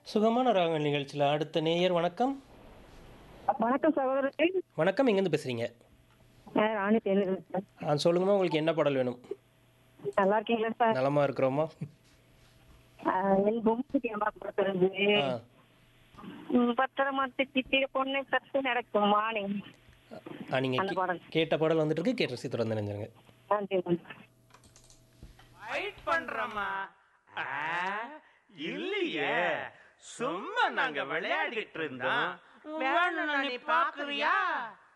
சுகமான ராகங்கள் நிகழ்ச்சியில் அடுத்த நேயர் வணக்கம் வணக்கம் சகோதரர் வணக்கம் எங்கேருந்து பேசுகிறீங்க சார் ராணி தேர்ந்தெடுங்க சார் ஆ சொல்லுங்கம்மா உங்களுக்கு என்ன பாடல் வேணும் நல்லா இருக்கீங்களா சார் நலமா இருக்கிறோமா ஆஹ் என் பொம்மைக்கு அம்மா கொடுத்துருந்து ஆ பத்திரமா திட்டி பொண்ணை சத்து நடக்கும் மானே ஆ நீங்கள் அந்த பாடல். கேட்ட பாடல் வந்துட்டு இருக்கு கேட்ட ரசி தொடர்ந்து நினைஞ்சிருங்க நன்றி நன்றி. ஃபைட் பண்றோமா ஆ, இல்லையே சும்மா நாங்க விளையாடிட்டு இருந்தோம் வேணும்னா நீ பாக்குறியா